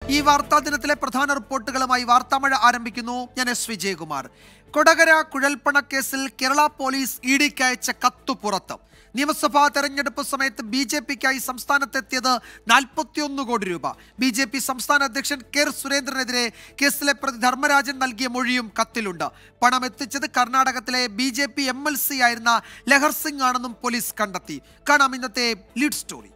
ഈ വാർത്താ ദിനത്തിലെ പ്രധാന റിപ്പോർട്ടുകളുമായി വാർത്താമഴ ആരംഭിക്കുന്നു ഞാൻ എസ് വിജയകുമാർ കൊടകര കുഴൽപ്പണ കേസിൽ കേരള പോലീസ് ഇ ഡിക്ക് അയച്ച കത്തു പുറത്ത് നിയമസഭാ തെരഞ്ഞെടുപ്പ് സമയത്ത് ബി ജെ പിക്കായി സംസ്ഥാനത്തെത്തിയത് നാൽപ്പത്തിയൊന്ന് കോടി രൂപ ബി ജെ പി സംസ്ഥാന അധ്യക്ഷൻ കെ സുരേന്ദ്രനെതിരെ കേസിലെ പ്രതി ധർമ്മരാജൻ നൽകിയ മൊഴിയും കത്തിലുണ്ട് പണം എത്തിച്ചത് കർണാടകത്തിലെ B J P M L C ആയിരുന്ന ലഹർ സിംഗ് ആണെന്നും പോലീസ് കണ്ടെത്തി കാണാം ഇന്നത്തെ ലീഡ് സ്റ്റോറി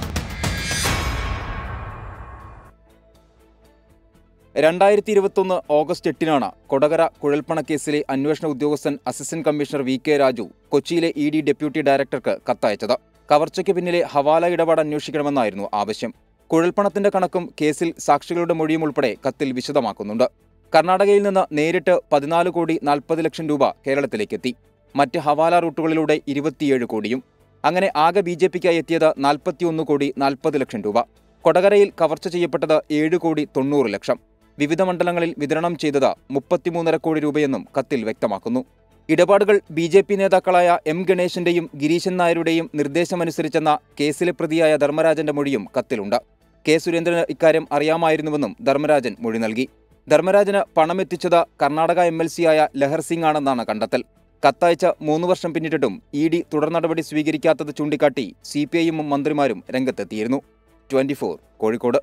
രണ്ടായിരത്തി ഇരുപത്തൊന്ന് ഓഗസ്റ്റ് എട്ടിനാണ് കൊടകര കുഴൽപ്പണ കേസിലെ അന്വേഷണ ഉദ്യോഗസ്ഥൻ assistant commissioner V K Raju കൊച്ചിയിലെ ഇ ഡി ഡെപ്യൂട്ടി ഡയറക്ടർക്ക് കത്തയച്ചത് കവർച്ചയ്ക്ക് പിന്നിലെ ഹവാല ഇടപാട് അന്വേഷിക്കണമെന്നായിരുന്നു ആവശ്യം കുഴൽപ്പണത്തിന്റെ കണക്കും കേസിൽ സാക്ഷികളുടെ മൊഴിയും ഉൾപ്പെടെ കത്തിൽ വിശദമാക്കുന്നുണ്ട് കർണാടകയിൽ നിന്ന് നേരിട്ട് പതിനാല് കോടി നാൽപ്പത് ലക്ഷം രൂപ കേരളത്തിലേക്കെത്തി മറ്റ് ഹവാല റൂട്ടുകളിലൂടെ ഇരുപത്തിയേഴ് കോടിയും അങ്ങനെ ആകെ ബി ജെ പിക്കായി എത്തിയത് നാൽപ്പത്തിയൊന്ന് കോടി നാൽപ്പത് ലക്ഷം രൂപ കൊടകരയിൽ കവർച്ച ചെയ്യപ്പെട്ടത് ഏഴ് കോടി തൊണ്ണൂറ് ലക്ഷം വിവിധ മണ്ഡലങ്ങളിൽ വിതരണം ചെയ്തത് മുപ്പത്തിമൂന്നര കോടി രൂപയെന്നും കത്തിൽ വ്യക്തമാക്കുന്നു ഇടപാടുകൾ ബി ജെ പി നേതാക്കളായ എം ഗണേശന്റെയും ഗിരീശൻ നായരുടെയും നിർദ്ദേശമനുസരിച്ചെന്ന കേസിലെ പ്രതിയായ ധർമ്മരാജന്റെ മൊഴിയും കത്തിലുണ്ട് കെ സുരേന്ദ്രന് ഇക്കാര്യം അറിയാമായിരുന്നുവെന്നും ധർമ്മരാജൻ മൊഴി നൽകി ധർമ്മരാജന് പണമെത്തിച്ചത് കർണാടക എം എൽ സിയായ ലഹർ സിംഗ് ആണെന്നാണ് കണ്ടെത്തൽ കത്തയച്ച മൂന്ന് വർഷം പിന്നിട്ടിട്ടും ഇ ഡി തുടർ നടപടി സ്വീകരിക്കാത്തത് ചൂണ്ടിക്കാട്ടി സി പി ഐയും മന്ത്രിമാരും രംഗത്തെത്തിയിരുന്നു twenty Kozhikode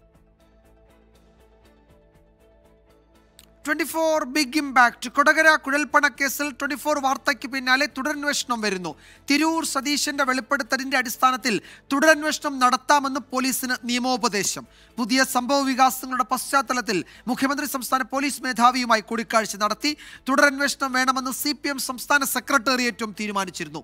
twenty four big impact Kodakara കുഴൽപ്പണ കേസിൽ ട്വന്റി ഫോർ വാർത്തയ്ക്ക് പിന്നാലെ തുടരന്വേഷണം വരുന്നു തിരൂർ സതീശന്റെ വെളിപ്പെടുത്തലിന്റെ അടിസ്ഥാനത്തിൽ തുടരന്വേഷണം നടത്താമെന്ന് പോലീസിന് നിയമോപദേശം പുതിയ സംഭവ വികാസങ്ങളുടെ പശ്ചാത്തലത്തിൽ മുഖ്യമന്ത്രി സംസ്ഥാന പോലീസ് മേധാവിയുമായി കൂടിക്കാഴ്ച നടത്തി തുടരന്വേഷണം വേണമെന്ന് സി സംസ്ഥാന സെക്രട്ടേറിയറ്റും തീരുമാനിച്ചിരുന്നു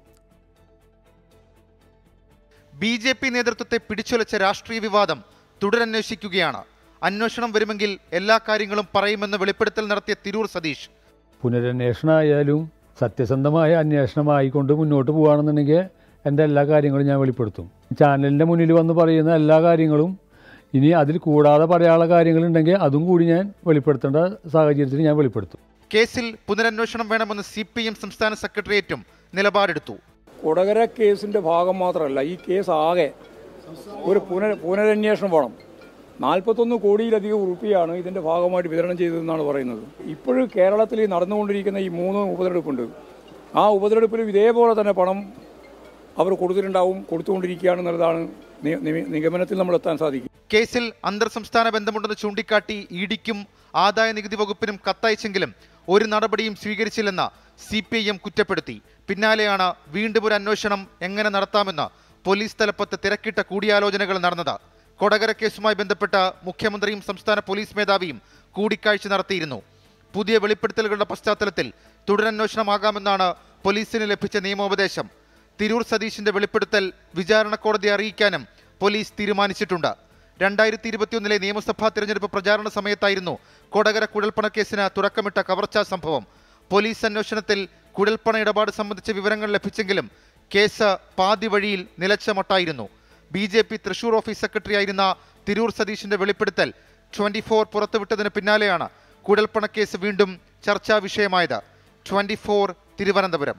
ബി ജെ പി നേതൃത്വത്തെ പിടിച്ചുലച്ച രാഷ്ട്രീയ വിവാദം തുടരന്വേഷിക്കുകയാണ് അന്വേഷണം വരുമെങ്കിൽ എല്ലാ കാര്യങ്ങളും പറയുമെന്ന് വെളിപ്പെടുത്തൽ നടത്തിയ തിരൂർ സതീഷ് പുനരന്വേഷണമായാലും സത്യസന്ധമായ അന്വേഷണമായിക്കൊണ്ട് മുന്നോട്ട് പോകുകയാണെന്നുണ്ടെങ്കിൽ എൻ്റെ എല്ലാ കാര്യങ്ങളും ഞാൻ വെളിപ്പെടുത്തും ചാനലിൻ്റെ മുന്നിൽ വന്ന് പറയുന്ന എല്ലാ കാര്യങ്ങളും ഇനി അതിൽ കൂടാതെ പറയാനുള്ള കാര്യങ്ങളുണ്ടെങ്കിൽ അതും കൂടി ഞാൻ വെളിപ്പെടുത്തേണ്ട സാഹചര്യത്തിൽ ഞാൻ വെളിപ്പെടുത്തും കേസിൽ പുനരന്വേഷണം വേണമെന്ന് സി പി എം സംസ്ഥാന സെക്രട്ടേറിയറ്റും നിലപാടെടുത്തു കൊടകര കേസിന്റെ ഭാഗം മാത്രമല്ല ഈ കേസ് ആകെ ഒരു പുനർ പുനരന്വേഷണം വേണം നാൽപ്പത്തൊന്ന് കോടിയിലധികം ഉറുപ്പിയാണ് ഇതിന്റെ ഭാഗമായിട്ട് വിതരണം ചെയ്തതെന്നാണ് പറയുന്നത് ഇപ്പോഴും കേരളത്തിൽ ഈ നടന്നുകൊണ്ടിരിക്കുന്ന ഈ മൂന്ന് ഉപതെരഞ്ഞെടുപ്പുണ്ട് ആ ഉപതെരഞ്ഞെടുപ്പിലും ഇതേപോലെ തന്നെ പണം അവർ കൊടുത്തിട്ടുണ്ടാവും കൊടുത്തുകൊണ്ടിരിക്കുകയാണെന്നുള്ളതാണ് നി- നി- നിഗമനത്തിൽ നമ്മൾ എത്താൻ സാധിക്കും കേസിൽ അന്തർ സംസ്ഥാന ബന്ധമുണ്ടെന്ന് ചൂണ്ടിക്കാട്ടി ഇ ഡിക്കും ആദായ നികുതി വകുപ്പിനും കത്തയച്ചെങ്കിലും ഒരു നടപടിയും സ്വീകരിച്ചില്ലെന്ന് സി പി ഐ എം കുറ്റപ്പെടുത്തി പിന്നാലെയാണ് വീണ്ടും ഒരു അന്വേഷണം എങ്ങനെ നടത്താമെന്ന് പോലീസ് തലപ്പത്ത് തിരക്കിട്ട കൂടിയാലോചനകൾ നടന്നത് കൊടകര കേസുമായി ബന്ധപ്പെട്ട മുഖ്യമന്ത്രിയും സംസ്ഥാന പോലീസ് മേധാവിയും കൂടിക്കാഴ്ച നടത്തിയിരുന്നു പുതിയ വെളിപ്പെടുത്തലുകളുടെ പശ്ചാത്തലത്തിൽ തുടരന്വേഷണമാകാമെന്നാണ് പോലീസിന് ലഭിച്ച നിയമോപദേശം തിരൂർ സതീഷിന്റെ വെളിപ്പെടുത്തൽ വിചാരണ കോടതിയെ അറിയിക്കാനും പോലീസ് തീരുമാനിച്ചിട്ടുണ്ട് രണ്ടായിരത്തി ഇരുപത്തിയൊന്നിലെ നിയമസഭാ തിരഞ്ഞെടുപ്പ് പ്രചാരണ സമയത്തായിരുന്നു കൊടകര കുഴൽപ്പണ കേസിന് തുടക്കമിട്ട കവർച്ചാ സംഭവം പോലീസ് അന്വേഷണത്തിൽ കുഴൽപ്പണ ഇടപാട് സംബന്ധിച്ച വിവരങ്ങൾ ലഭിച്ചെങ്കിലും കേസ് പാതി വഴിയിൽ നിലച്ച മട്ടായിരുന്നു B J P Thrissur office secretary ആയിരുന്ന തിരൂർ സതീഷിന്റെ വെളിപ്പെടുത്തൽ ട്വന്റി ഫോർ പുറത്തുവിട്ടതിന് പിന്നാലെയാണ് കുഴൽപ്പണ കേസ് വീണ്ടും ചർച്ചാ വിഷയമായത് ട്വന്റി ഫോർ തിരുവനന്തപുരം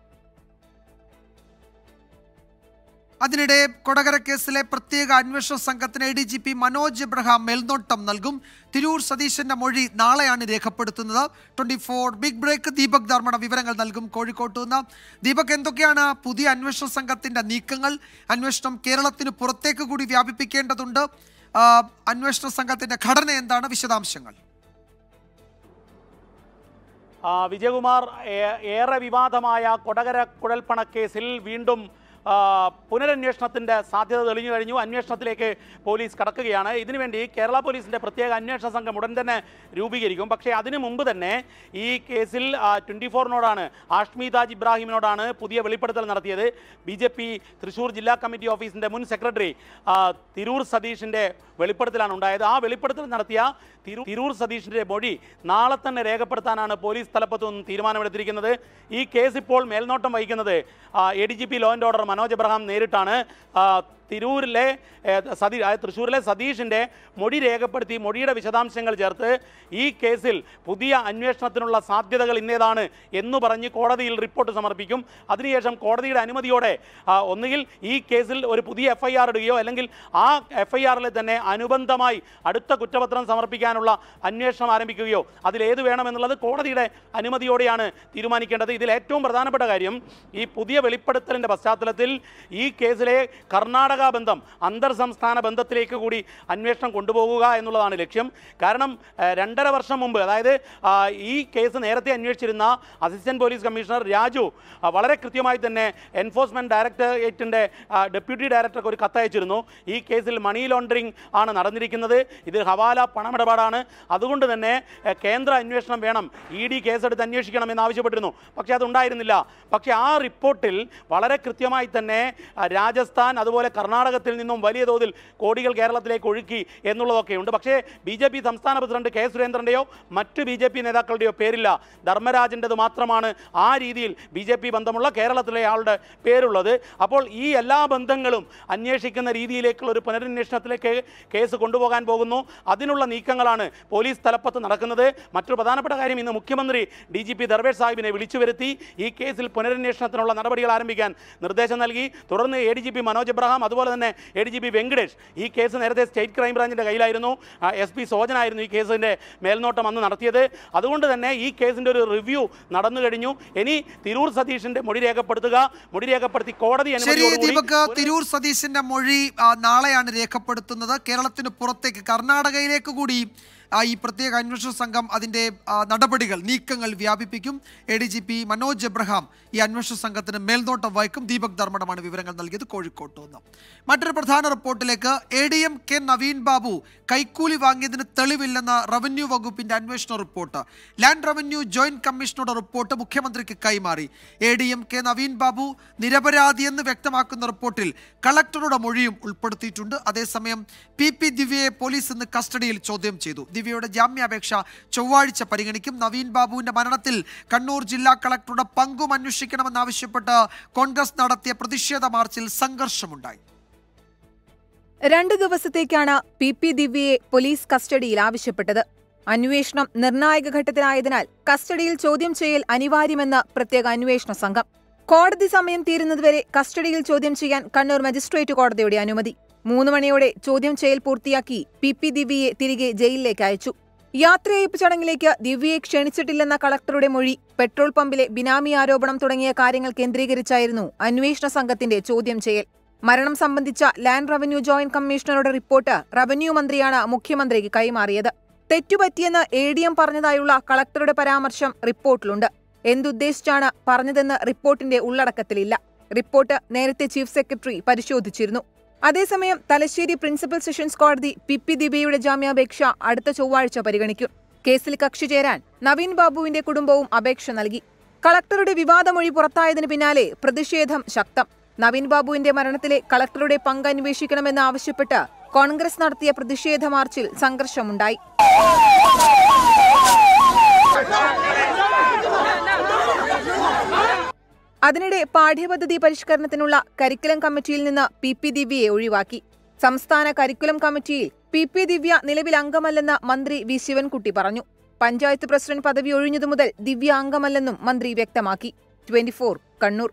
അതിനിടെ കൊടകര കേസിലെ പ്രത്യേക അന്വേഷണ സംഘത്തിന് A D G P Manoj Abraham മേൽനോട്ടം നൽകും തിരൂർ സതീശന്റെ മൊഴി നാളെയാണ് രേഖപ്പെടുത്തുന്നത് twenty four big break Deepak Dharmadam വിവരങ്ങൾ നൽകും കോഴിക്കോട്ട് നിന്ന് ദീപക് എന്തൊക്കെയാണ് പുതിയ അന്വേഷണ സംഘത്തിന്റെ നീക്കങ്ങൾ അന്വേഷണം കേരളത്തിന് പുറത്തേക്ക് കൂടി വ്യാപിപ്പിക്കേണ്ടതുണ്ട് ആ, അന്വേഷണ സംഘത്തിന്റെ ഘടന എന്താണ് വിശദാംശങ്ങൾ ആ, വിജയകുമാർ ഏ- ഏറെ വിവാദമായ കൊടകര കുഴൽപ്പണ കേസിൽ വീണ്ടും ആ, പുനരന്വേഷണത്തിന്റെ സാധ്യത തെളിഞ്ഞു കഴിഞ്ഞു അന്വേഷണത്തിലേക്ക് പോലീസ് കടക്കുകയാണ് ഇതിനുവേണ്ടി കേരള പോലീസിന്റെ പ്രത്യേക അന്വേഷണ സംഘം ഉടൻ തന്നെ രൂപീകരിക്കും പക്ഷേ അതിനു മുമ്പ് തന്നെ ഈ കേസിൽ ട്വന്റി ഫോറിനോടാണ് ആഷ്മി താജ് ഇബ്രാഹിമിനോടാണ് പുതിയ വെളിപ്പെടുത്തൽ നടത്തിയത് ബി ജെ പി തൃശൂർ ജില്ലാ കമ്മിറ്റി ഓഫീസിന്റെ മുൻ സെക്രട്ടറി ആ, തിരൂർ സതീഷിന്റെ വെളിപ്പെടുത്തലാണ് ഉണ്ടായത് ആ വെളിപ്പെടുത്തൽ നടത്തിയ തിരു തിരൂർ സതീഷിന്റെ മൊഴി നാളെ തന്നെ രേഖപ്പെടുത്താനാണ് പോലീസ് തലപ്പത്തു നിന്നും തീരുമാനമെടുത്തിരിക്കുന്നത് ഈ കേസ് ഇപ്പോൾ മേൽനോട്ടം വഹിക്കുന്നത് A D G P law and order Manoj Abraham നേരിട്ടാണ് ആ, തിരൂരിലെ ഏ, സതീ അതായത് തൃശ്ശൂരിലെ സതീഷിൻ്റെ മൊഴി രേഖപ്പെടുത്തി മൊഴിയുടെ വിശദാംശങ്ങൾ ചേർത്ത് ഈ കേസിൽ പുതിയ അന്വേഷണത്തിനുള്ള സാധ്യതകൾ ഇന്നേതാണ് എന്ന് പറഞ്ഞ് കോടതിയിൽ റിപ്പോർട്ട് സമർപ്പിക്കും അതിനുശേഷം കോടതിയുടെ അനുമതിയോടെ ആ, ഒന്നുകിൽ ഈ കേസിൽ ഒരു പുതിയ എഫ് ഐ ആർ ഇടുകയോ അല്ലെങ്കിൽ ആ എഫ് ഐ ആറിൽ തന്നെ അനുബന്ധമായി അടുത്ത കുറ്റപത്രം സമർപ്പിക്കാനുള്ള അന്വേഷണം ആരംഭിക്കുകയോ അതിലേത് വേണമെന്നുള്ളത് കോടതിയുടെ അനുമതിയോടെയാണ് തീരുമാനിക്കേണ്ടത് ഇതിൽ ഏറ്റവും പ്രധാനപ്പെട്ട കാര്യം ഈ പുതിയ വെളിപ്പെടുത്തലിൻ്റെ പശ്ചാത്തലത്തിൽ ഈ കേസിലെ കർണാടക ബന്ധം അന്തർ സംസ്ഥാന ബന്ധത്തിലേക്ക് കൂടി അന്വേഷണം കൊണ്ടുപോകുക എന്നുള്ളതാണ് ലക്ഷ്യം കാരണം ഏഹ്, രണ്ടര വർഷം മുമ്പ് അതായത് ആ, ഈ കേസ് നേരത്തെ അന്വേഷിച്ചിരുന്ന അസിസ്റ്റന്റ് പോലീസ് കമ്മീഷണർ രാജു ആ, വളരെ കൃത്യമായി തന്നെ എൻഫോഴ്സ്മെന്റ് ഡയറക്ടറേറ്റിന്റെ ആ, ഡെപ്യൂട്ടി ഡയറക്ടർക്ക് ഒരു കത്തയച്ചിരുന്നു ഈ കേസിൽ മണി ലോണ്ടറിംഗ് ആണ് നടന്നിരിക്കുന്നത് ഇത് ഹവാല പണമിടപാടാണ് അതുകൊണ്ട് തന്നെ ഏഹ്, കേന്ദ്ര അന്വേഷണം വേണം ഇ ഡി കേസെടുത്ത് അന്വേഷിക്കണം എന്ന് ആവശ്യപ്പെട്ടിരുന്നു പക്ഷേ അതുണ്ടായിരുന്നില്ല പക്ഷേ ആ റിപ്പോർട്ടിൽ വളരെ കൃത്യമായി തന്നെ ആ, രാജസ്ഥാൻ അതുപോലെ കർണാടകത്തിൽ നിന്നും വലിയ തോതിൽ കോടികൾ കേരളത്തിലേക്ക് ഒഴുക്കി എന്നുള്ളതൊക്കെയുണ്ട് പക്ഷേ ബി ജെ പി സംസ്ഥാന പ്രസിഡന്റ് കെ സുരേന്ദ്രൻ്റെയോ മറ്റ് ബി ജെ പി നേതാക്കളുടെയോ പേരില്ല ധർമ്മരാജൻ്റെത് മാത്രമാണ് ആ രീതിയിൽ ബി ജെ പി ബന്ധമുള്ള കേരളത്തിലെ ആളുടെ പേരുള്ളത് അപ്പോൾ ഈ എല്ലാ ബന്ധങ്ങളും അന്വേഷിക്കുന്ന രീതിയിലേക്കുള്ള ഒരു പുനരന്വേഷണത്തിലേക്ക് കേസ് കൊണ്ടുപോകാൻ പോകുന്നു അതിനുള്ള നീക്കങ്ങളാണ് പോലീസ് തലപ്പത്ത് നടക്കുന്നത് മറ്റൊരു പ്രധാനപ്പെട്ട കാര്യം ഇന്ന് മുഖ്യമന്ത്രി ഡി ജി പി ദർവേഷ് സാഹിബിനെ വിളിച്ചു വരുത്തി ഈ കേസിൽ പുനരന്വേഷണത്തിനുള്ള നടപടികൾ ആരംഭിക്കാൻ നിർദ്ദേശം നൽകി തുടർന്ന് A D G P Manoj Abraham അതുപോലെ തന്നെ A D G P Venkatesh ഈ കേസ് നേരത്തെ സ്റ്റേറ്റ് ക്രൈം ബ്രാഞ്ചിൻ്റെ കയ്യിലായിരുന്നു എസ് പി സോജനായിരുന്നു ഈ കേസിൻ്റെ മേൽനോട്ടം അന്ന് നടത്തിയത് അതുകൊണ്ട് തന്നെ ഈ കേസിൻ്റെ ഒരു റിവ്യൂ നടന്നു കഴിഞ്ഞു ഇനി തിരൂർ സതീഷിൻ്റെ മൊഴി രേഖപ്പെടുത്തുക മൊഴി രേഖപ്പെടുത്തി കോടതി ശരി അനുമതിയോടുകൂടി ദീപക് ഒരു- തിരൂർ സതീശന്റെ മൊഴി ആ, നാളെയാണ് രേഖപ്പെടുത്തുന്നത് കേരളത്തിന് പുറത്തേക്ക് കർണാടകയിലേക്ക് കൂടി ആ, ഈ പ്രത്യേക അന്വേഷണ സംഘം അതിന്റെ ആ, നടപടികൾ നീക്കങ്ങൾ വ്യാപിപ്പിക്കും A D G P Manoj Abraham ഈ അന്വേഷണ സംഘത്തിന് മേൽനോട്ടം വഹിക്കും ദീപക് ധർമ്മടമാണ് വിവരങ്ങൾ നൽകിയത് കോഴിക്കോട്ട് നിന്ന് മറ്റൊരു പ്രധാന റിപ്പോർട്ടിലേക്ക് A D M K Naveen Babu കൈക്കൂലി വാങ്ങിയതിന് തെളിവില്ലെന്ന റവന്യൂ വകുപ്പിന്റെ അന്വേഷണ റിപ്പോർട്ട് ലാൻഡ് റവന്യൂ ജോയിന്റ് കമ്മീഷനുടെ റിപ്പോർട്ട് മുഖ്യമന്ത്രിക്ക് കൈമാറി A D M K Naveen Babu നിരപരാധിയെന്ന് വ്യക്തമാക്കുന്ന റിപ്പോർട്ടിൽ കളക്ടറുടെ മൊഴിയും ഉൾപ്പെടുത്തിയിട്ടുണ്ട് അതേസമയം പി പി ദിവ്യയെ പോലീസ് ഇന്ന് കസ്റ്റഡിയിൽ ചോദ്യം ചെയ്തു ദിവ്യയുടെ ജാമ്യാപേക്ഷ ചൊവ്വാഴ്ച പരിഗണിക്കും നവീൻ ബാബുവിന്റെ മരണത്തിൽ കണ്ണൂർ ജില്ലാ കളക്ടറുടെ പങ്കും അന്വേഷിക്കണമെന്നാവശ്യപ്പെട്ട് കോൺഗ്രസ് നടത്തിയ പ്രതിഷേധ മാർച്ചിൽ സംഘർഷമുണ്ടായി രണ്ടു ദിവസത്തേക്കാണ് പി പി ദിവ്യയെ പോലീസ് കസ്റ്റഡിയിൽ ആവശ്യപ്പെട്ടത് അന്വേഷണം നിർണായക ഘട്ടത്തിലായതിനാൽ കസ്റ്റഡിയിൽ ചോദ്യം ചെയ്യൽ അനിവാര്യമെന്ന് പ്രത്യേക അന്വേഷണ സംഘം കോടതി സമയം തീരുന്നതുവരെ കസ്റ്റഡിയിൽ ചോദ്യം ചെയ്യാൻ കണ്ണൂർ മജിസ്ട്രേറ്റ് കോടതിയുടെ അനുമതി മൂന്ന് മണിയോടെ ചോദ്യം ചെയ്യൽ പൂർത്തിയാക്കി പി പി ദിവ്യയെ തിരികെ ജയിലിലേക്ക് അയച്ചു യാത്രയയപ്പ് ചടങ്ങിലേക്ക് ദിവ്യയെ ക്ഷണിച്ചിട്ടില്ലെന്ന കളക്ടറുടെ മൊഴി പെട്രോൾ പമ്പിലെ ബിനാമി ആരോപണം തുടങ്ങിയ കാര്യങ്ങൾ കേന്ദ്രീകരിച്ചായിരുന്നു അന്വേഷണ സംഘത്തിന്റെ ചോദ്യം ചെയ്യൽ മരണം സംബന്ധിച്ച ലാൻഡ് റവന്യൂ ജോയിന്റ് കമ്മീഷണറുടെ റിപ്പോർട്ട് റവന്യൂ മന്ത്രിയാണ് മുഖ്യമന്ത്രിക്ക് കൈമാറിയത് തെറ്റുപറ്റിയെന്ന് എ ഡി എം പറഞ്ഞതായുള്ള കളക്ടറുടെ പരാമർശം റിപ്പോർട്ടിലുണ്ട് എന്തുദ്ദേശിച്ചാണ് പറഞ്ഞതെന്ന് റിപ്പോർട്ടിന്റെ ഉള്ളടക്കത്തിലില്ല റിപ്പോർട്ട് നേരത്തെ ചീഫ് സെക്രട്ടറി പരിശോധിച്ചിരുന്നു അതേസമയം തലശ്ശേരി പ്രിൻസിപ്പൽ സെഷൻസ് കോടതി പി പി ദിബയുടെ ജാമ്യാപേക്ഷ അടുത്ത ചൊവ്വാഴ്ച പരിഗണിക്കും കേസിൽ കക്ഷി ചേരാൻ നവീൻ ബാബുവിന്റെ കുടുംബവും അപേക്ഷ നൽകി കളക്ടറുടെ വിവാദമൊഴി പുറത്തായതിനു പിന്നാലെ പ്രതിഷേധം ശക്തം നവീൻ ബാബുവിന്റെ മരണത്തിലെ കളക്ടറുടെ പങ്ക് അന്വേഷിക്കണമെന്ന് ആവശ്യപ്പെട്ട് കോൺഗ്രസ് നടത്തിയ പ്രതിഷേധ മാർച്ചിൽ സംഘർഷമുണ്ടായി അതിനിടെ പാഠ്യപദ്ധതി പരിഷ്കരണത്തിനുള്ള കരിക്കുലം കമ്മിറ്റിയിൽ നിന്ന് പി പി ദിവ്യയെ ഒഴിവാക്കി സംസ്ഥാന കരിക്കുലം കമ്മിറ്റിയിൽ പി പി ദിവ്യ നിലവിൽ അംഗമല്ലെന്ന് മന്ത്രി വി ശിവൻകുട്ടി പറഞ്ഞു പഞ്ചായത്ത് പ്രസിഡന്റ് പദവി ഒഴിഞ്ഞതു മുതൽ ദിവ്യ അംഗമല്ലെന്നും മന്ത്രി വ്യക്തമാക്കി ട്വന്റി കണ്ണൂർ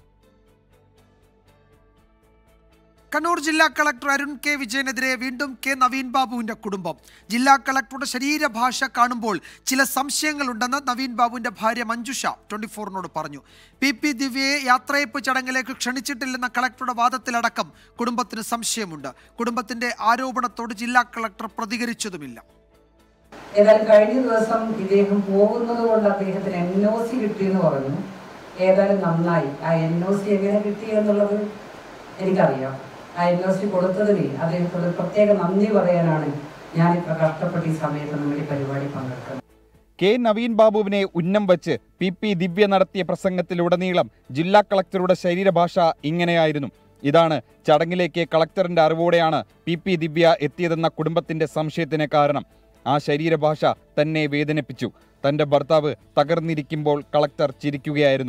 കണ്ണൂർ ജില്ലാ കളക്ടർ അരുൺ കെ വിജയനെതിരെ വീണ്ടും കെ നവീൻ ബാബുവിന്റെ കുടുംബം ജില്ലാ കളക്ടറുടെ ശരീരഭാഷ കാണുമ്പോൾ ചില സംശയങ്ങളുണ്ടെന്ന് നവീൻ ബാബുവിന്റെ ഭാര്യ മഞ്ജുഷ ട്വന്റി ഫോറിനോട് പറഞ്ഞു പി പി ദിവ്യയെ യാത്രയപ്പ് ചടങ്ങിലേക്ക് ക്ഷണിച്ചിട്ടില്ലെന്ന കളക്ടറുടെ വാദത്തിലടക്കം കുടുംബത്തിന് സംശയമുണ്ട് കുടുംബത്തിന്റെ ആരോപണത്തോട് ജില്ലാ കളക്ടർ പ്രതികരിച്ചതുമില്ല ഏതായാലും കഴിഞ്ഞ ദിവസം ഇദ്ദേഹം പോകുന്നത് കൊണ്ട് അദ്ദേഹത്തിന് എൻ ഒ സി കിട്ടിയെന്ന് പറഞ്ഞു ഏതായാലും നന്നായി ആ എൻ ഒ സി എങ്ങനെ കിട്ടി എന്നുള്ളത് എനിക്കറിയാം ആ എൻ ഒ സി കൊടുത്തതിന് അദ്ദേഹത്തോട് പ്രത്യേക നന്ദി പറയാനാണ് ഞാനിപ്പോൾ കഷ്ടപ്പെട്ട് ഈ സമയത്ത് നമ്മുടെ ഈ പരിപാടി പങ്കെടുക്കുന്നത് കെ നവീൻ ബാബുവിനെ ഉന്നം വച്ച് പി പി ദിവ്യ നടത്തിയ പ്രസംഗത്തിലുടനീളം ജില്ലാ കളക്ടറുടെ ശരീരഭാഷ ഇങ്ങനെയായിരുന്നു ഇതാണ് ചടങ്ങിലേക്ക് കളക്ടറിന്റെ അറിവോടെയാണ് പി പി ദിവ്യ എത്തിയതെന്ന കുടുംബത്തിന്റെ സംശയത്തിന് കാരണം ആ ശരീരഭാഷ തന്നെ വേദനിപ്പിച്ചു തന്റെ ഭർത്താവ് തകർന്നിരിക്കുമ്പോൾ കളക്ടർ ചിരിക്കുകയായിരുന്നു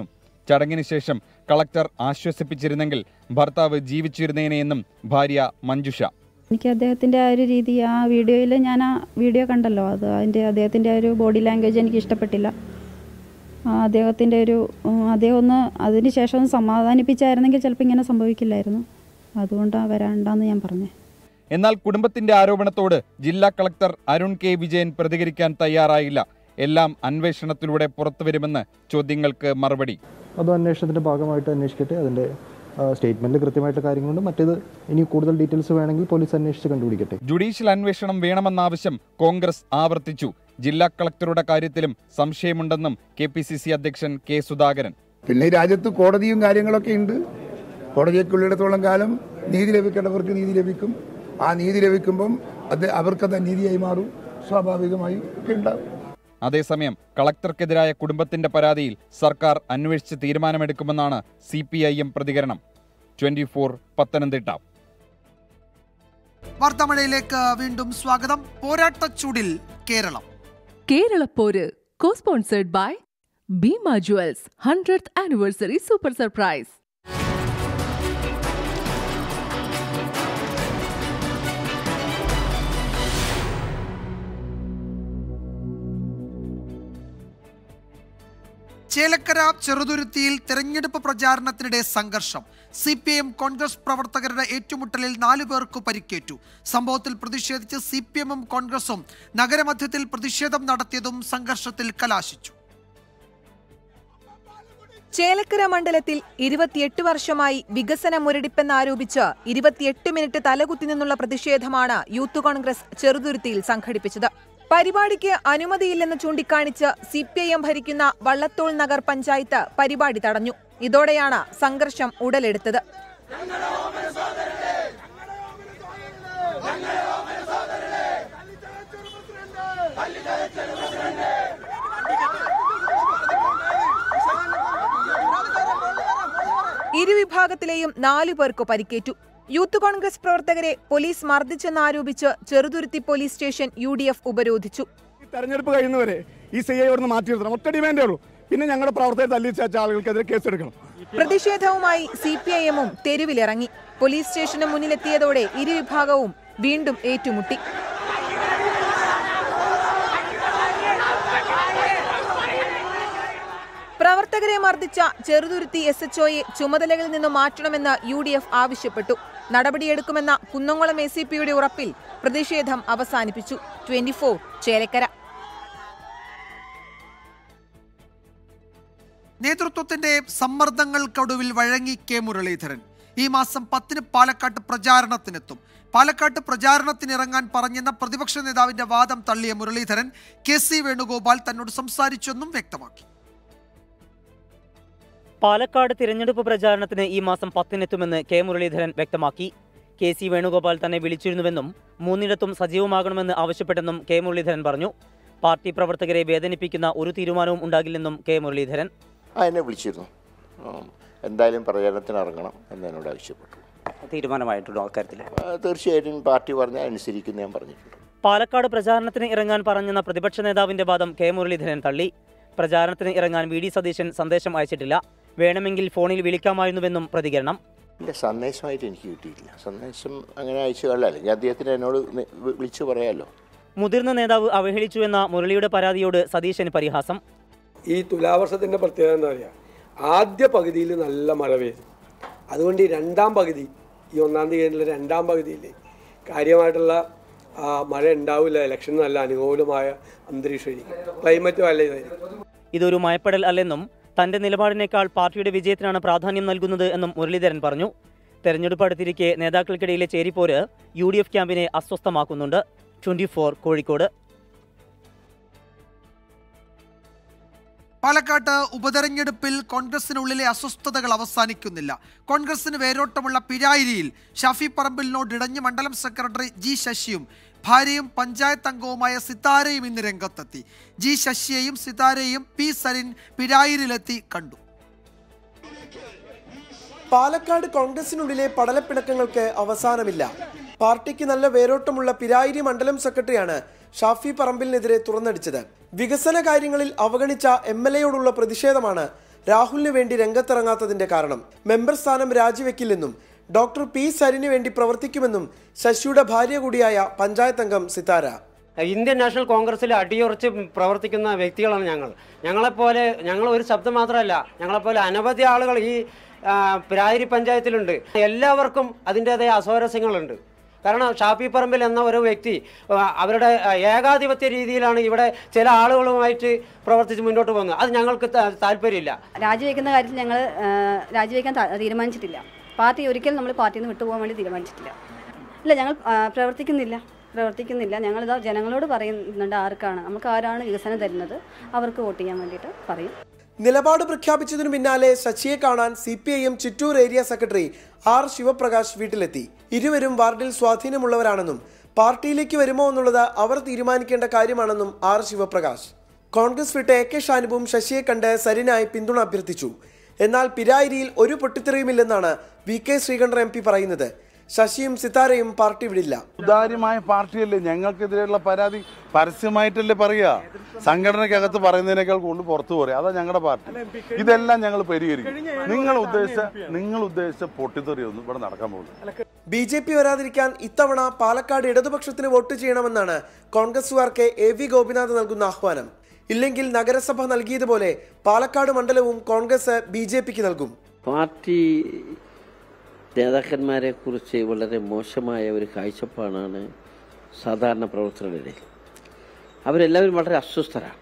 ചടങ്ങിന് ശേഷം കളക്ടർ ആശ്വസിപ്പിച്ചിരുന്നെങ്കിൽ ഭർത്താവ് ജീവിച്ചിരുന്നേനെയെന്നും ഭാര്യ മഞ്ജുഷ എനിക്ക് അദ്ദേഹത്തിൻ്റെ ആ ഒരു രീതി ആ വീഡിയോയിൽ ഞാൻ ആ വീഡിയോ കണ്ടല്ലോ അത് അതിൻ്റെ അദ്ദേഹത്തിൻ്റെ ആ ഒരു ബോഡി ലാംഗ്വേജ് എനിക്ക് ഇഷ്ടപ്പെട്ടില്ല ആ അദ്ദേഹത്തിൻ്റെ ഒരു ഉം, അദ്ദേഹം ഒന്ന് അതിന് ശേഷം ഒന്ന് സമാധാനിപ്പിച്ചായിരുന്നെങ്കിൽ ചിലപ്പോൾ ഇങ്ങനെ സംഭവിക്കില്ലായിരുന്നു അതുകൊണ്ടാണ് വരാണ്ടെന്ന് ഞാൻ പറഞ്ഞത് എന്നാൽ കുടുംബത്തിന്റെ ആരോപണത്തോട് ജില്ലാ കളക്ടർ അരുൺ കെ വിജയൻ പ്രതികരിക്കാൻ തയ്യാറായില്ല എല്ലാം അന്വേഷണത്തിലൂടെ പുറത്തുവരുമെന്ന് ചോദ്യങ്ങൾക്ക് മറുപടി അതും അന്വേഷണത്തിൻ്റെ ഭാഗമായിട്ട് അന്വേഷിക്കട്ടെ അതിൻ്റെ സ്റ്റേറ്റ്മെൻറ്റിൽ കൃത്യമായിട്ടുള്ള കാര്യങ്ങളുണ്ട് മറ്റേത് ഇനി കൂടുതൽ ഡീറ്റെയിൽസ് വേണമെങ്കിൽ പോലീസ് അന്വേഷിച്ച് കണ്ടുപിടിക്കട്ടെ ജുഡീഷ്യൽ അന്വേഷണം വേണമെന്ന ആവശ്യം കോൺഗ്രസ് ആവർത്തിച്ചു ജില്ലാ കളക്ടറുടെ കാര്യത്തിലും സംശയമുണ്ടെന്നും കെ പി സി സി അധ്യക്ഷൻ കെ സുധാകരൻ പിന്നെ ഈ രാജ്യത്ത് കോടതിയും കാര്യങ്ങളൊക്കെ ഉണ്ട് കോടതിയൊക്കെ ഉള്ളിടത്തോളം കാലം നീതി ലഭിക്കേണ്ടവർക്ക് നീതി ലഭിക്കും ആ നീതി ലഭിക്കുമ്പം അത് അവർക്കത് അനീതിയായി മാറും സ്വാഭാവികമായും ഒക്കെ ഉണ്ടാവും അതേസമയം കളക്ടർക്കെതിരായ കുടുംബത്തിന്റെ പരാതിയിൽ സർക്കാർ അന്വേഷിച്ച് തീരുമാനമെടുക്കുമെന്നാണ് സി പി ഐ എം പ്രതികരണം ട്വന്റി ഫോർ പത്തനംതിട്ട വാർത്താമഴയിലേക്ക് വീണ്ടും സ്വാഗതം പോരാട്ടച്ചൂടിൽ കേരളം കേരളപ്പോര് co sponsored by Bhima jewels hundred anniversary super surprise Chelakkara ചെറുതുരുത്തിയിൽ തെരഞ്ഞെടുപ്പ് പ്രചാരണത്തിനിടെ സംഘർഷം സി പി എം കോൺഗ്രസ് പ്രവർത്തകരുടെ ഏറ്റുമുട്ടലിൽ നാലു പേർക്ക് പരിക്കേറ്റു സംഭവത്തിൽ പ്രതിഷേധിച്ച് സി പി എമ്മും കോൺഗ്രസും നഗരമധ്യത്തിൽ പ്രതിഷേധം നടത്തിയതും സംഘർഷത്തിൽ കലാശിച്ചു ചേലക്കര മണ്ഡലത്തിൽ ഇരുപത്തിയെട്ട് വർഷമായി വികസന മുരടിപ്പെന്നാരോപിച്ച് ഇരുപത്തിയെട്ട് മിനിറ്റ് തലകുത്തി നിന്നുള്ള പ്രതിഷേധമാണ് യൂത്ത് കോൺഗ്രസ് ചെറുതുരുത്തിയിൽ സംഘടിപ്പിച്ചത് പരിപാടിക്ക് അനുമതിയില്ലെന്ന് ചൂണ്ടിക്കാണിച്ച് സി പി ഐ എം ഭരിക്കുന്ന വള്ളത്തോൾ നഗർ പഞ്ചായത്ത് പരിപാടി തടഞ്ഞു ഇതോടെയാണ് സംഘർഷം ഉടലെടുത്തത് ഇരുവിഭാഗത്തിലെയും നാലു പേർക്ക് പരിക്കേറ്റു യൂത്ത് കോൺഗ്രസ് പ്രവർത്തകരെ പോലീസ് മർദ്ദിച്ചെന്നാരോപിച്ച് Cheruthuruthy police station U D F ഉപരോധിച്ചു തെരഞ്ഞെടുപ്പ് കഴിയുന്നവരെ ഈ സി ഐ ഇവിടുന്ന് മാറ്റി നിർത്തണം ഒറ്റ ഡിമാൻഡേ ഉള്ളൂ പിന്നെ ഞങ്ങളുടെ പ്രവർത്തകർ തല്ലി ചാച്ച ആളുകൾക്കെതിരെ കേസെടുക്കണം പ്രതിഷേധവുമായി സി പി ഐ എമ്മും തെരുവിലിറങ്ങി പോലീസ് സ്റ്റേഷന് മുന്നിലെത്തിയതോടെ ഇരുവിഭാഗവും വീണ്ടും ഏറ്റുമുട്ടി പ്രവർത്തകരെ മർദ്ദിച്ച ചെറുതുരുത്തി എസ് എച്ച് ഒയെ ചുമതലകളിൽ നിന്ന് മാറ്റണമെന്ന് യു ഡി എഫ് ആവശ്യപ്പെട്ടു നടപടിയെടുക്കുമെന്ന കുന്നംകുളം എ സി പിയുടെ ഉറപ്പിൽ പ്രതിഷേധം അവസാനിപ്പിച്ചു ട്വന്റി ഫോർ ചേലക്കര നേതൃത്വത്തിന്റെ സമ്മർദ്ദങ്ങൾക്കൊടുവിൽ വഴങ്ങി കെ മുരളീധരൻ ഈ മാസം പത്തിന് പാലക്കാട്ട് പ്രചാരണത്തിനെത്തും പാലക്കാട്ട് പ്രചാരണത്തിനിറങ്ങാൻ പറഞ്ഞെന്ന പ്രതിപക്ഷ നേതാവിന്റെ വാദം തള്ളിയ മുരളീധരൻ കെ സി വേണുഗോപാൽ തന്നോട് സംസാരിച്ചെന്നും വ്യക്തമാക്കി പാലക്കാട് തിരഞ്ഞെടുപ്പ് പ്രചാരണത്തിന് ഈ മാസം പത്തിനെത്തുമെന്ന് കെ മുരളീധരൻ വ്യക്തമാക്കി കെ സി വേണുഗോപാൽ തന്നെ വിളിച്ചിരുന്നുവെന്നും മൂന്നിടത്തും സജീവമാകണമെന്ന് ആവശ്യപ്പെട്ടെന്നും കെ മുരളീധരൻ പറഞ്ഞു പാർട്ടി പ്രവർത്തകരെ വേദനിപ്പിക്കുന്ന ഒരു തീരുമാനവും ഉണ്ടാകില്ലെന്നും കെ മുരളീധരൻ ആ എന്നെ വിളിച്ചിരുന്നു ഉം, എന്തായാലും പ്രചാരണത്തിന് ഇറങ്ങണം എന്ന് എന്നോട് ആവശ്യപ്പെട്ടു തീരുമാനമായിട്ടുണ്ടോ അക്കാര്യത്തിൽ ആ, തീർച്ചയായിട്ടും പാർട്ടി പറഞ്ഞാൽ അനുസരിക്കുന്ന ഞാൻ പറഞ്ഞിട്ടുണ്ട് പാലക്കാട് പ്രചാരണത്തിന് ഇറങ്ങാൻ പറഞ്ഞെന്ന പ്രതിപക്ഷ നേതാവിന്റെ വാദം കെ മുരളീധരൻ തള്ളി പ്രചാരണത്തിന് ഇറങ്ങാൻ വി ഡി സതീശൻ സന്ദേശം അയച്ചിട്ടില്ല വേണമെങ്കിൽ ഫോണിൽ വിളിക്കാമായിരുന്നുവെന്നും പ്രതികരണം ഇല്ല സന്ദേശമായിട്ട് എനിക്ക് കിട്ടിയിട്ടില്ല സന്ദേശം അങ്ങനെ അയച്ചു കള്ള അല്ലെങ്കിൽ അദ്ദേഹത്തിന് എന്നോട് നി- വി- വിളിച്ചു പറയാമല്ലോ മുതിർന്ന നേതാവ് അവഹേളിച്ചുവെന്ന മുരളിയുടെ പരാതിയോട് സതീശന് പരിഹാസം ഈ തുലാവർഷത്തിൻ്റെ പ്രത്യേകത എന്താ പറയുക ആദ്യ പകുതിയിൽ നല്ല മഴ പെയ്തു അതുകൊണ്ട് ഈ രണ്ടാം പകുതി ഈ ഒന്നാം തീയതി കഴിഞ്ഞുള്ള രണ്ടാം പകുതിയിൽ കാര്യമായിട്ടുള്ള ആ, മഴ ഉണ്ടാവില്ല ഇലക്ഷൻ നല്ല അനുകൂലമായ അന്തരീക്ഷമായിരിക്കും ക്ലൈമറ്റ് നല്ല ഇതായിരിക്കും ഇതൊരു മയപ്പെടൽ അല്ലെന്നും തന്റെ നിലപാടിനേക്കാൾ പാർട്ടിയുടെ വിജയത്തിനാണ് പ്രാധാന്യം നൽകുന്നത് എന്നും മുരളീധരൻ പറഞ്ഞു തെരഞ്ഞെടുപ്പ് അടുത്തിരിക്കെ നേതാക്കൾക്കിടയിലെ ചേരിപ്പോര് യു ഡി എഫ് ക്യാമ്പിനെ അസ്വസ്ഥമാക്കുന്നുണ്ട് ട്വന്റി ഫോർ കോഴിക്കോട് പാലക്കാട്ട് ഉപതെരഞ്ഞെടുപ്പിൽ കോൺഗ്രസിനുള്ളിലെ അസ്വസ്ഥതകൾ അവസാനിക്കുന്നില്ല കോൺഗ്രസിന് വേരോട്ടമുള്ള പിരായിരിയിൽ ഷാഫി പറമ്പിലിനോട് ഇടഞ്ഞ് മണ്ഡലം സെക്രട്ടറി ജി ശശിയും ഭാര്യയും പഞ്ചായത്ത് അംഗവുമായ സിതാരയും ഇന്ന് രംഗത്തെത്തി ജി ശശിയെയും സിതാരയെയും പി സരിൻ പിരായിരിലെത്തി കണ്ടു പാലക്കാട് കോൺഗ്രസിനുള്ളിലെ പടലപ്പിണക്കങ്ങൾക്ക് അവസാനമില്ല പാർട്ടിക്ക് നല്ല വേരോട്ടമുള്ള പിരായിരി മണ്ഡലം സെക്രട്ടറിയാണ് ഷാഫി പറമ്പിലിനെതിരെ തുറന്നടിച്ചത് വികസന കാര്യങ്ങളിൽ അവഗണിച്ച എം എൽ എയോടുള്ള പ്രതിഷേധമാണ് രാഹുലിന് വേണ്ടി രംഗത്തിറങ്ങാത്തതിന്റെ കാരണം മെമ്പർ സ്ഥാനം രാജിവെക്കില്ലെന്നും ഡോക്ടർ പി സരിന് വേണ്ടി പ്രവർത്തിക്കുമെന്നും ശശിയുടെ ഭാര്യ കൂടിയായ പഞ്ചായത്ത് അംഗം സിതാര ഇന്ത്യൻ നാഷണൽ കോൺഗ്രസിൽ അടിയുറച്ച് പ്രവർത്തിക്കുന്ന വ്യക്തികളാണ് ഞങ്ങൾ ഞങ്ങളെപ്പോലെ ഞങ്ങൾ ഒരു ശബ്ദം മാത്രമല്ല ഞങ്ങളെപ്പോലെ അനവധി ആളുകൾ ഈ ആ, പിരായിരി പഞ്ചായത്തിലുണ്ട് എല്ലാവർക്കും അതിൻ്റെതായ അസ്വാരസ്യങ്ങളുണ്ട് കാരണം ഷാപ്പി പറമ്പിൽ എന്ന ഒരു വ്യക്തി ആ, അവരുടെ ആ, ഏകാധിപത്യ രീതിയിലാണ് ഇവിടെ ചില ആളുകളുമായിട്ട് പ്രവർത്തിച്ച് മുന്നോട്ട് പോകുന്നത് അത് ഞങ്ങൾക്ക് ത- താല്പര്യമില്ല രാജിവെക്കുന്ന കാര്യത്തിൽ ഞങ്ങൾ രാജിവെക്കാൻ ത- തീരുമാനിച്ചിട്ടില്ല പാർട്ടി ഒരിക്കലും നമ്മൾ പാർട്ടിയിൽ നിന്ന് വിട്ടുപോകാൻ വേണ്ടി തീരുമാനിച്ചിട്ടില്ല ഇല്ല ഞങ്ങൾ ആ, പ്രവർത്തിക്കുന്നില്ല പ്രവർത്തിക്കുന്നില്ല ഞങ്ങളിതാ ജനങ്ങളോട് പറയുന്നുണ്ട് ആർക്കാണ് നമുക്ക് ആരാണ് വികസനം തരുന്നത് അവർക്ക് വോട്ട് ചെയ്യാൻ വേണ്ടിയിട്ട് പറയും നിലപാട് പ്രഖ്യാപിച്ചതിനു പിന്നാലെ ശശിയെ കാണാൻ C P I M Chittur area secretary R Sivaprakash വീട്ടിലെത്തി ഇരുവരും വാർഡിൽ സ്വാധീനമുള്ളവരാണെന്നും പാർട്ടിയിലേക്ക് വരുമോ എന്നുള്ളത് അവർ തീരുമാനിക്കേണ്ട കാര്യമാണെന്നും ആർ ശിവപ്രകാശ് കോൺഗ്രസ് വിട്ട് എ കെ ഷാനുവും ശശിയെ കണ്ട് സരിനായി പിന്തുണ അഭ്യർത്ഥിച്ചു എന്നാൽ പിരായിരിയിൽ ഒരു പൊട്ടിത്തെറിയുമില്ലെന്നാണ് V K Sreekandan M P പറയുന്നത് ശശിയും സിതാരയും പാർട്ടി വിടില്ല സുതാര്യമായ പാർട്ടിയല്ലേ ഞങ്ങൾക്കെതിരെയുള്ള പരാതി പരസ്യമായിട്ടല്ലേ പറയുക സംഘടനയ്ക്കകത്ത് പറയുന്നതിനേക്കാൾ കൊണ്ട് പുറത്തു പറയാം അതാ ഞങ്ങളുടെ പാർട്ടി ഇതെല്ലാം ഞങ്ങൾ പരിഹരിക്കും നിങ്ങൾ ഉദ്ദേശിച്ച നിങ്ങൾ ഉദ്ദേശിച്ച പൊട്ടിത്തെറിയൊന്നും ഇവിടെ നടക്കാൻ പോകുന്നു ബി ജെ പി വരാതിരിക്കാൻ ഇത്തവണ പാലക്കാട് ഇടതുപക്ഷത്തിന് വോട്ട് ചെയ്യണമെന്നാണ് കോൺഗ്രസുകാർക്ക് എ വി ഗോപിനാഥ് നൽകുന്ന ആഹ്വാനം ഇല്ലെങ്കിൽ നഗരസഭ നൽകിയതുപോലെ പാലക്കാട് മണ്ഡലവും കോൺഗ്രസ് ബി ജെ പിക്ക് നൽകും പാർട്ടി നേതാക്കന്മാരെ കുറിച്ച് വളരെ മോശമായ ഒരു കാഴ്ചപ്പാടാണ് സാധാരണ പ്രവർത്തകരുടെ അവരെല്ലാവരും വളരെ അസ്വസ്ഥരാണ്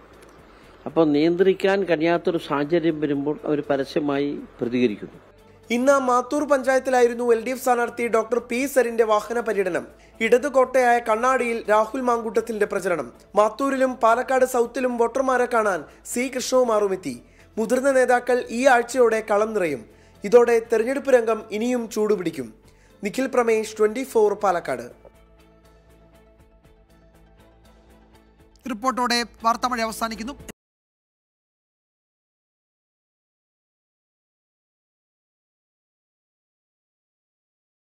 അപ്പോൾ നിയന്ത്രിക്കാൻ കഴിയാത്തൊരു സാഹചര്യം വരുമ്പോൾ അവർ പരസ്യമായി പ്രതികരിക്കുന്നു ഇന്ന് മാത്തൂർ പഞ്ചായത്തിലായിരുന്നു എൽ ഡി എഫ് സ്ഥാനാർത്ഥി ഡോക്ടർ പി സരിന്റെ വാഹന പര്യടനം ഇടതു കോട്ടയായ കണ്ണാടിയിൽ രാഹുൽ മാങ്കൂട്ടത്തിന്റെ പ്രചരണം മാത്തൂരിലും പാലക്കാട് സൗത്തിലും വോട്ടർമാരെ കാണാൻ സി കൃഷ്ണകുമാറും എത്തി മുതിർന്ന നേതാക്കൾ ഈ ആഴ്ചയോടെ കളം നിറയും ഇതോടെ തെരഞ്ഞെടുപ്പ് രംഗം ഇനിയും ചൂടുപിടിക്കും നിഖിൽ പ്രമേഷ് ട്വന്റി ഫോർ പാലക്കാട് റിപ്പോർട്ടോടെ വാർത്താമഴ അവസാനിക്കുന്നു